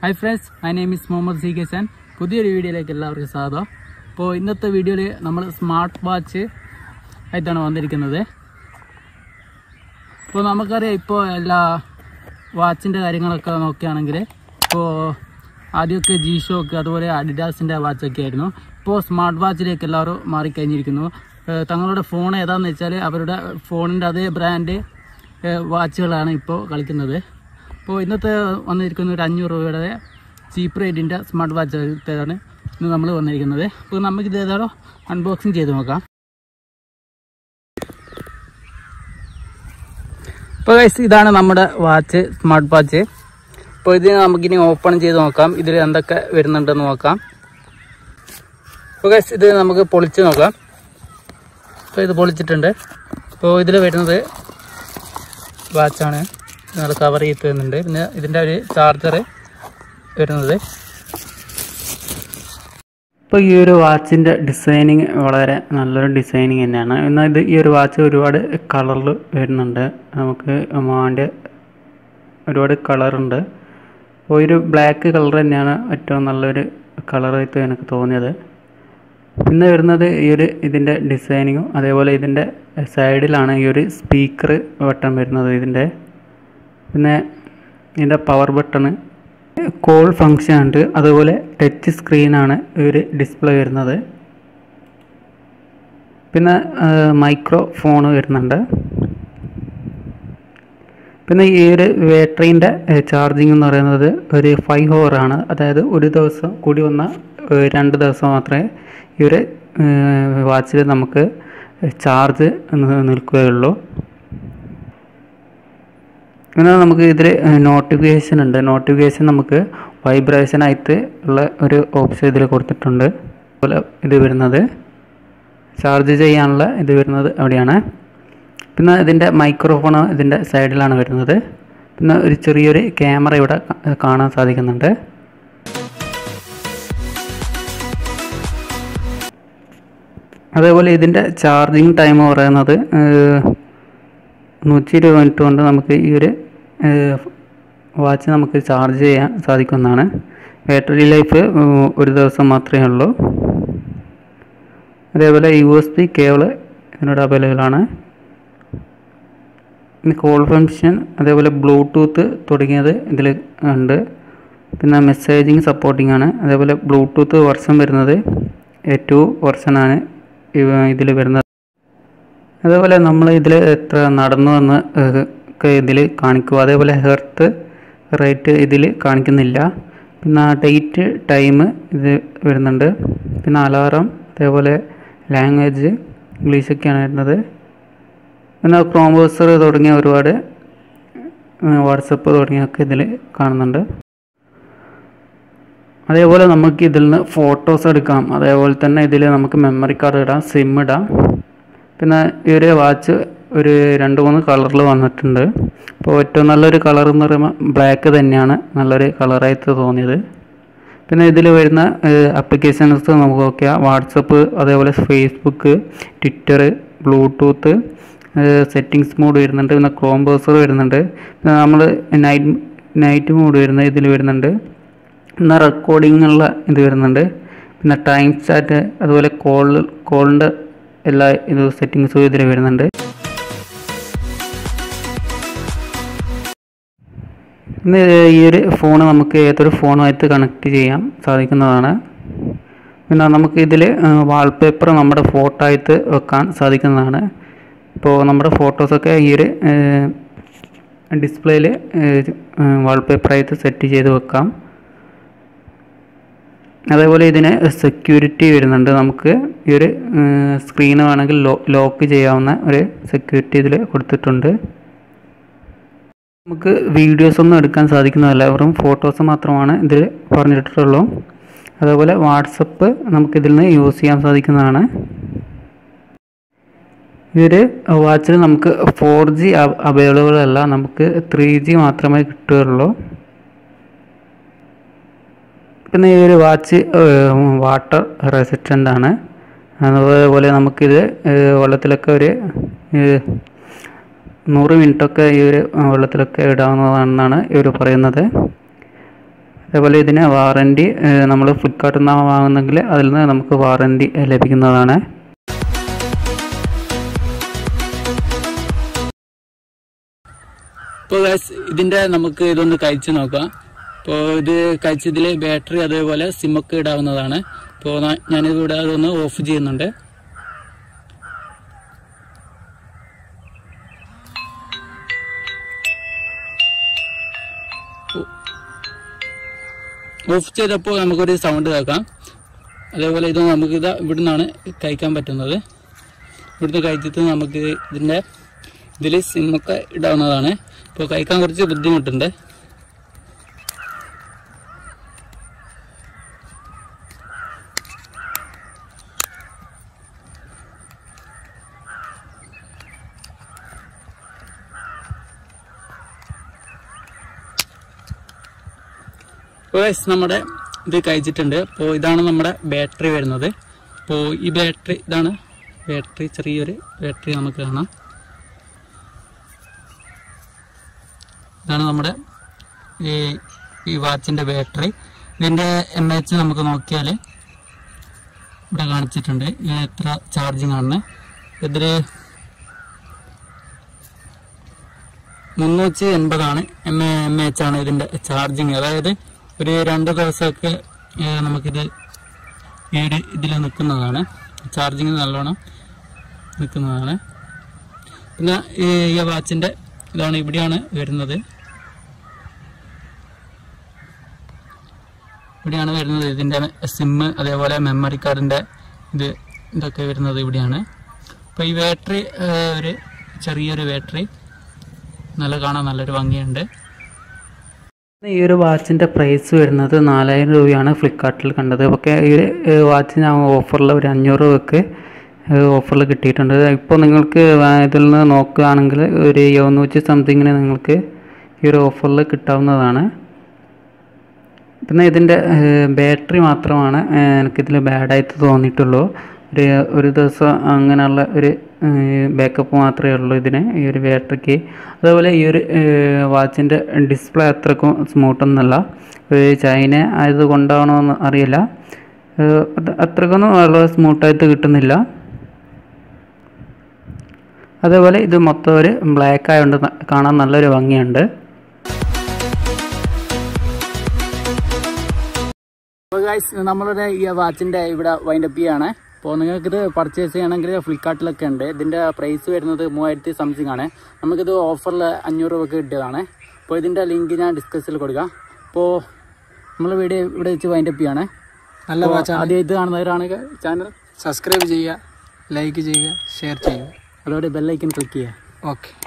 hi friends my name is Muhammad C Kesan പുതിയൊരു വീഡിയോയിലേക്ക് എല്ലാവർക്കും സ്വാഗതം അപ്പോൾ ഇന്നത്തെ വീഡിയോയിൽ നമ്മൾ സ്മാർട്ട് വാച്ച് ആയിട്ടാണ് വന്നിരിക്കുന്നത് ഇപ്പോൾ നമുക്കറിയാം ഇപ്പോൾ എല്ലാ വാച്ചിൻ്റെ കാര്യങ്ങളൊക്കെ നോക്കുകയാണെങ്കിൽ ഇപ്പോൾ ആദ്യമൊക്കെ ജി ഷോക്ക് അതുപോലെ അഡിഡാസിൻ്റെ വാച്ചൊക്കെ ആയിരുന്നു ഇപ്പോൾ സ്മാർട്ട് വാച്ചിലേക്ക് എല്ലാവരും മാറിക്കഴിഞ്ഞിരിക്കുന്നു ഏഹ് തങ്ങളുടെ ഫോൺ ഏതാണെന്ന് വെച്ചാൽ അവരുടെ ഫോണിൻ്റെ അതേ ബ്രാൻഡ് വാച്ചുകളാണ് ഇപ്പോൾ കളിക്കുന്നത് അപ്പോൾ ഇന്നത്തെ വന്നിരിക്കുന്ന ഒരു അഞ്ഞൂറ് രൂപയുടെ ചീപ്പ് റേറ്റിൻ്റെ സ്മാർട്ട് വാച്ചാണ് ഇന്ന് നമ്മൾ വന്നിരിക്കുന്നത് അപ്പോൾ നമുക്കിത് ഏതാണോ അൺബോക്സിങ് ചെയ്ത് നോക്കാം ഇപ്പോൾ ഗൈസ് ഇതാണ് നമ്മുടെ വാച്ച് സ്മാർട്ട് വാച്ച് അപ്പോൾ ഇത് നമുക്കിനി ഓപ്പൺ ചെയ്ത് നോക്കാം ഇതിൽ എന്തൊക്കെ വരുന്നുണ്ടെന്ന് നോക്കാം അപ്പോൾ ഗൈസ് ഇത് നമുക്ക് പൊളിച്ച് നോക്കാം അപ്പോൾ ഇത് പൊളിച്ചിട്ടുണ്ട് അപ്പോൾ ഇതിൽ വരുന്നത് വാച്ചാണ് നമ്മൾ കവർ ചെയ്ത് തരുന്നുണ്ട് പിന്നെ ഇതിൻ്റെ ഒരു ചാർജർ വരുന്നത് ഇപ്പോൾ ഈ ഒരു വാച്ചിൻ്റെ ഡിസൈനിങ് വളരെ നല്ലൊരു ഡിസൈനിങ് തന്നെയാണ് എന്നാൽ ഇത് ഈ ഒരു വാച്ച് ഒരുപാട് കളറിൽ വരുന്നുണ്ട് നമുക്ക് വേണ്ട ഒരുപാട് കളറുണ്ട് അപ്പോൾ ഒരു ബ്ലാക്ക് കളർ തന്നെയാണ് ഏറ്റവും നല്ലൊരു കളറായിട്ട് എനിക്ക് തോന്നിയത് പിന്നെ വരുന്നത് ഈ ഒരു ഇതിൻ്റെ ഡിസൈനിങ്ങും അതേപോലെ ഇതിൻ്റെ സൈഡിലാണ് ഈ ഒരു സ്പീക്കർ ബട്ടൺ വരുന്നത് ഇതിൻ്റെ പിന്നെ ഇതിൻ്റെ പവർ ബട്ടണ് കോൾ ഫങ്ഷൻ ഉണ്ട് അതുപോലെ ടച്ച് സ്ക്രീനാണ് ഈ ഒരു ഡിസ്പ്ലേ വരുന്നത് പിന്നെ മൈക്രോ ഫോൺ വരുന്നുണ്ട് പിന്നെ ഈ ഒരു ബാറ്ററീൻ്റെ ചാർജിങ് എന്ന് പറയുന്നത് ഒരു ഫൈവ് ഹവർ ആണ് അതായത് ഒരു ദിവസം കൂടി വന്ന ഏഹ് രണ്ട് ദിവസം മാത്രമേ ഈ ഒരു വാച്ചിൽ നമുക്ക് ചാർജ് നിൽക്കുകയുള്ളൂ പിന്നെ നമുക്ക് ഇതിൽ നോട്ടിഫിക്കേഷൻ ഉണ്ട് നോട്ടിഫിക്കേഷൻ നമുക്ക് വൈബ്രേഷൻ ആയിട്ട് ഉള്ള ഒരു ഓപ്ഷൻ ഇതിൽ കൊടുത്തിട്ടുണ്ട് അതുപോലെ ഇത് വരുന്നത് ചാർജ് ചെയ്യാനുള്ള ഇത് വരുന്നത് അവിടെയാണ് പിന്നെ ഇതിൻ്റെ മൈക്രോഫോൺ ഇതിൻ്റെ സൈഡിലാണ് വരുന്നത് പിന്നെ ഒരു ചെറിയൊരു ക്യാമറ ഇവിടെ കാ- കാണാൻ സാധിക്കുന്നുണ്ട് അതേപോലെ ഇതിൻ്റെ ചാർജിങ് ടൈം പറയുന്നത് നൂറ്റി ഇരുപത് മിനിറ്റ് കൊണ്ട് നമുക്ക് ഈ ഒരു വാച്ച് നമുക്ക് ചാർജ് ചെയ്യാൻ സാധിക്കുന്നതാണ് ബാറ്ററി ലൈഫ് ഒരു ദിവസം മാത്രമേ ഉള്ളൂ അതേപോലെ യു എസ് ബി കേബിള് ഇതിനോട് അവൈലബിൾ ആണ് പിന്നെ കോൾ ഫംഗ്ഷൻ അതേപോലെ ബ്ലൂടൂത്ത് തുടങ്ങിയത് ഇതിൽ ഉണ്ട് പിന്നെ മെസ്സേജിങ് സപ്പോർട്ടിംഗ് ആണ് അതേപോലെ ബ്ലൂടൂത്ത് വെർഷൻ വരുന്നത് എ ടു വെർഷനാണ് ഇതിൽ വരുന്നത് അതേപോലെ നമ്മൾ ഇതിൽ എത്ര നടന്നു എന്ന് ഏഹ്, ഒക്കെ ഇതിൽ കാണിക്കും അതേപോലെ ഹെർത്ത് റേറ്റ് ഇതിൽ കാണിക്കുന്നില്ല പിന്നെ ഡേറ്റ് ടൈം ഇത് വരുന്നുണ്ട് പിന്നെ അലാറം അതേപോലെ ലാംഗ്വേജ് ഇംഗ്ലീഷൊക്കെയാണ് വരുന്നത് പിന്നെ ക്രോം ബ്രൗസർ തുടങ്ങിയ ഒരുപാട് വാട്സപ്പ് തുടങ്ങിയൊക്കെ ഇതിൽ കാണുന്നുണ്ട് അതേപോലെ നമുക്ക് ഇതിൽ നിന്ന് ഫോട്ടോസ് എടുക്കാം അതേപോലെ തന്നെ ഇതിൽ നമുക്ക് മെമ്മറി കാർഡ് ഇടാം സിം ഇടാം പിന്നെ ഈ ഒരു വാച്ച് ഒരു രണ്ട് മൂന്ന് കളറിൽ വന്നിട്ടുണ്ട് അപ്പോൾ ഏറ്റവും നല്ലൊരു കളർ എന്ന് പറയുമ്പോൾ ബ്ലാക്ക് തന്നെയാണ് നല്ലൊരു കളറായിട്ട് തോന്നിയത് പിന്നെ ഇതിൽ വരുന്ന അപ്ലിക്കേഷൻസ് നമുക്ക് നോക്കിയാൽ വാട്സപ്പ് അതേപോലെ Facebook Twitter Bluetooth settings mode വരുന്നുണ്ട് പിന്നെ ക്രോം ബ്രൗസർ വരുന്നുണ്ട് പിന്നെ നമ്മൾ നൈറ്റ് നൈറ്റ് മോഡ് വരുന്ന ഇതിൽ വരുന്നുണ്ട് പിന്നെ റെക്കോർഡിംഗ് ഉള്ള ഇത് വരുന്നുണ്ട് പിന്നെ ടൈം ചാറ്റ് അതുപോലെ കോൾ കോളിൻ്റെ എല്ലാ ഇത് സെറ്റിങ്സും ഇതിൽ വരുന്നുണ്ട് ഇന്ന് ഈ ഒരു ഫോൺ നമുക്ക് ഏതൊരു ഫോണുമായിട്ട് കണക്ട് ചെയ്യാൻ സാധിക്കുന്നതാണ് പിന്നെ നമുക്ക് ഇതിൽ വാൾപേപ്പർ നമ്മുടെ ഫോട്ടോ ആയിട്ട് വെക്കാൻ സാധിക്കുന്നതാണ് ഇപ്പോൾ നമ്മുടെ ഫോട്ടോസൊക്കെ ഈ ഒരു ഡിസ്പ്ലേയിൽ വാൾപേപ്പറായിട്ട് സെറ്റ് ചെയ്ത് വെക്കാം അതേപോലെ ഇതിന് സെക്യൂരിറ്റി വരുന്നുണ്ട് നമുക്ക് ഈ ഒരു സ്ക്രീൻ വേണമെങ്കിൽ ലോ ലോക്ക് ചെയ്യാവുന്ന ഒരു സെക്യൂരിറ്റി ഇതിൽ കൊടുത്തിട്ടുണ്ട് നമുക്ക് വീഡിയോസ് ഒന്നും എടുക്കാൻ സാധിക്കുന്നതല്ല വെറും ഫോട്ടോസ് മാത്രമാണ് ഇതിൽ പറഞ്ഞിട്ടുള്ളൂ അതേപോലെ വാട്സപ്പ് നമുക്കിതിൽ നിന്ന് യൂസ് ചെയ്യാൻ സാധിക്കുന്നതാണ് ഈ ഒരു വാച്ചിൽ നമുക്ക് ഫോർ ജി അവൈലബിൾ അല്ല നമുക്ക് ത്രീ ജി മാത്രമേ കിട്ടുകയുള്ളൂ പിന്നെ ഈ ഒരു വാച്ച് വാട്ടർ റെസിസ്റ്റൻ്റ് ആണ് അതുപോലെ നമുക്കിത് ഏഹ്, വെള്ളത്തിലൊക്കെ ഒരു ഏഹ്, നൂറ് മിനിറ്റൊക്കെ ഈ ഒരു വെള്ളത്തിലൊക്കെ ഇടാവുന്നതാണെന്നാണ് ഇവർ പറയുന്നത് അതേപോലെ ഇതിന് വാറൻറ്റി നമ്മൾ ഫ്ലിപ്കാർട്ടിൽ നിന്നാണ് വാങ്ങുന്നെങ്കിൽ അതിൽ നിന്ന് നമുക്ക് വാറൻറ്റി ലഭിക്കുന്നതാണ് ഇപ്പോൾ ഇതിന്റെ നമുക്ക് ഇതൊന്ന് കഴിച്ചു നോക്കാം ഇപ്പോൾ ഇത് കഴിച്ചതിൽ ബാറ്ററി അതേപോലെ സിമ്മൊക്കെ ഇടാവുന്നതാണ് ഇപ്പോൾ ഞാനിത് ഇവിടെ അതൊന്ന് ഓഫ് ചെയ്യുന്നുണ്ട് ഓഫ് ചെയ്തപ്പോൾ നമുക്കൊരു സൗണ്ട് കേൾക്കാം അതേപോലെ ഇത് നമുക്ക് ഇത് ഇവിടെ നിന്നാണ് കഴിക്കാൻ പറ്റുന്നത് ഇവിടുന്ന് കഴിച്ചിട്ട് നമുക്ക് ഇതിൻ്റെ ഇതിൽ സിമ്മൊക്കെ ഇടാവുന്നതാണ് ഇപ്പോൾ കഴിക്കാൻ കുറച്ച് ബുദ്ധിമുട്ടുണ്ട് ഗൈസ് നമ്മുടെ ഇത് കഴിച്ചിട്ടുണ്ട് അപ്പോൾ ഇതാണ് നമ്മുടെ ബാറ്ററി വരുന്നത് അപ്പോൾ ഈ ബാറ്ററി ഇതാണ് ബാറ്ററി ചെറിയൊരു ബാറ്ററി നമുക്ക് കാണാം ഇതാണ് നമ്മുടെ ഈ ഈ വാച്ചിൻ്റെ ബാറ്ററി ഇതിൻ്റെ എം എച്ച് നമുക്ക് നോക്കിയാൽ ഇവിടെ കാണിച്ചിട്ടുണ്ട് ഇത് എത്ര ചാർജിങ് ആണ് ഇതിൽ മുന്നൂറ്റി എൺപതാണ് എം എ എം എച്ച് ആണ് ഇതിൻ്റെ ചാർജിങ് അതായത് ഒരു രണ്ട് ദിവസമൊക്കെ ഏ, നമുക്കിത് ഈ ഒരു ഇതിൽ നിൽക്കുന്നതാണ് ചാർജിങ് നല്ലോണം നിൽക്കുന്നതാണ് പിന്നെ ഈ ഈ വാച്ചിൻ്റെ ഇതാണ് ഇവിടെയാണ് വരുന്നത് ഇവിടെയാണ് വരുന്നത് ഇതിൻ്റെ സിമ്മ് അതേപോലെ മെമ്മറി കാർഡിൻ്റെ ഇത് ഇതൊക്കെ വരുന്നത് ഇവിടെയാണ് അപ്പോൾ ഈ ബാറ്ററി ഒരു ചെറിയൊരു ബാറ്ററി നല്ല കാണാൻ നല്ലൊരു ഭംഗിയുണ്ട് ഈ ഒരു വാച്ചിൻ്റെ പ്രൈസ് വരുന്നത് നാലായിരം രൂപയാണ് ഫ്ലിപ്കാർട്ടിൽ കണ്ടത് ഒക്കെ ഈ ഒരു വാച്ച് ഞാൻ ഓഫറിൽ ഒരു അഞ്ഞൂറ് രൂപയ്ക്ക് ഓഫറിൽ കിട്ടിയിട്ടുണ്ട് ഇപ്പോൾ നിങ്ങൾക്ക് വാ- ഇതിൽ നിന്ന് നോക്കുകയാണെങ്കിൽ ഒരു എഴുന്നൂറ്റി സംതിങ്ങിന് നിങ്ങൾക്ക് ഈ ഒരു ഓഫറിൽ കിട്ടാവുന്നതാണ് പിന്നെ ഇതിൻ്റെ ബാറ്ററി മാത്രമാണ് ഏഹ്, എനിക്കിതിൽ ബാഡായിട്ട് തോന്നിയിട്ടുള്ളൂ ഒരു ഒരു ദിവസം അങ്ങനെയുള്ള ഒരു ബാക്കപ്പ് മാത്രമേ ഉള്ളൂ ഇതിന് ഈ ഒരു ബാറ്ററിക്ക് അതേപോലെ ഈ ഒരു വാച്ചിൻ്റെ ഡിസ്പ്ലേ അത്രക്കും സ്മൂത്തൊന്നുമല്ല ഒരു ചൈന ആയത് കൊണ്ടാണോന്ന് അറിയില്ല ഏഹ്, അത് അത്രക്കൊന്നും വളരെ സ്മൂത്തായിട്ട് കിട്ടുന്നില്ല അതേപോലെ ഇത് മൊത്തം ഒരു ബ്ലാക്ക് ആയതുകൊണ്ട് ന- കാണാൻ നല്ലൊരു ഭംഗിയുണ്ട് അപ്പോൾ ഗൈസ് നമ്മളുടെ ഈ വാച്ചിൻ്റെ ഇവിടെ വൈൻഡപ്പ് ചെയ്യാണ് അപ്പോൾ നിങ്ങൾക്ക് ഇത് പർച്ചേസ് ചെയ്യണമെങ്കിൽ ഫ്ലിപ്കാർട്ടിലൊക്കെ ഉണ്ട് ഇതിൻ്റെ പ്രൈസ് വരുന്നത് മൂവായിരത്തി സംതിങ് ആണ് നമുക്കിത് ഓഫറിൽ അഞ്ഞൂറ് രൂപയ്ക്ക് കിട്ടിയതാണ് അപ്പോൾ ഇതിൻ്റെ ലിങ്ക് ഞാൻ ഡിസ്കസിൽ കൊടുക്കാം അപ്പോൾ നമ്മൾ വീഡിയോ ഇവിടെ വെച്ച് വൈൻഡപ്പ് ചെയ്യാണ് നല്ല അപ്പോൾ വാച്ചാണ് ആദ്യമായിട്ട് കാണുന്നവരാണെങ്കിൽ ചാനൽ സബ്സ്ക്രൈബ് ചെയ്യുക ലൈക്ക് ചെയ്യുക ഷെയർ ചെയ്യുക അതോടെ ബെല്ലൈക്കൻ ക്ലിക്ക് ചെയ്യുക ഓക്കെ